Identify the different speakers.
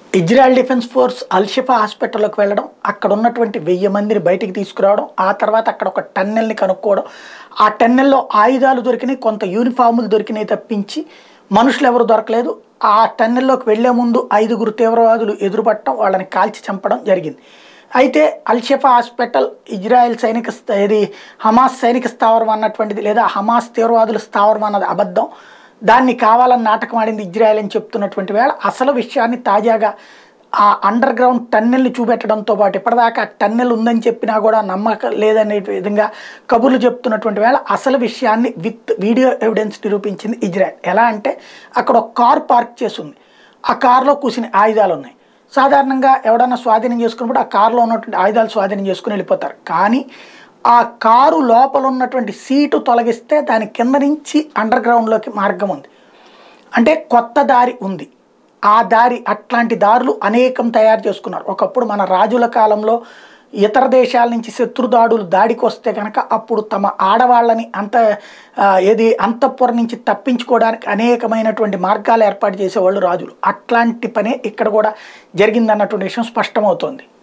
Speaker 1: Israel defence force Al Shifa హాస్పిటల్లోకి వెళ్ళడం అక్కడ ఉన్నటువంటి వెయ్యి మందిని బయటికి తీసుకురావడం ఆ తర్వాత అక్కడ ఒక టన్నెల్ని కనుక్కోవడం ఆ టన్నెల్లో ఆయుధాలు దొరికినాయి కొంత యూనిఫాములు దొరికినాయి తప్పించి మనుషులు ఎవరు దొరకలేదు ఆ టన్నెల్లోకి వెళ్లే ముందు ఐదుగురు తీవ్రవాదులు ఎదురుపట్టడం వాళ్ళని కాల్చి చంపడం జరిగింది అయితే అల్షిఫా హాస్పిటల్ ఇజ్రాయెల్ సైనిక స్థ- ఇది హమాస్ సైనిక స్థావరం అన్నటువంటిది లేదా హమాస్ తీవ్రవాదుల స్థావరం అన్నది అబద్ధం దాన్ని కావాలని నాటకం ఆడింది ఇజ్రాయెల్ అని చెప్తున్నటువంటి వేళ అసలు విషయాన్ని తాజాగా ఆ అండర్ గ్రౌండ్ టన్నెల్ని చూపెట్టడంతో పాటు ఇప్పటిదాకా టన్నెల్ ఉందని చెప్పినా కూడా నమ్మకం లేదనే విధంగా కబుర్లు చెప్తున్నటువంటి వేళ అసలు విషయాన్ని విత్ వీడియో ఎవిడెన్స్ నిరూపించింది ఇజ్రాయెల్ ఎలా అంటే అక్కడ ఒక కార్ పార్క్ చేసి ఉంది ఆ కారులో కూసిన ఆయుధాలు ఉన్నాయి సాధారణంగా ఎవడన్నా స్వాధీనం చేసుకున్నప్పుడు ఆ కారులో ఉన్నటువంటి ఆయుధాలు స్వాధీనం చేసుకుని వెళ్ళిపోతారు కానీ ఆ కారు లోపల ఉన్నటువంటి సీటు తొలగిస్తే దాని కింద నుంచి అండర్ గ్రౌండ్లోకి మార్గం ఉంది అంటే కొత్త దారి ఉంది ఆ దారి అట్లాంటి దారులు అనేకం తయారు చేసుకున్నారు ఒకప్పుడు మన రాజుల కాలంలో ఇతర దేశాల నుంచి శత్రుదాడులు దాడికి వస్తే కనుక అప్పుడు తమ ఆడవాళ్ళని అంత ఆ, ఏది అంతఃపురం నుంచి తప్పించుకోవడానికి అనేకమైనటువంటి మార్గాలు ఏర్పాటు చేసేవాళ్ళు రాజులు అట్లాంటి పనే ఇక్కడ కూడా జరిగిందన్నటువంటి విషయం స్పష్టమవుతోంది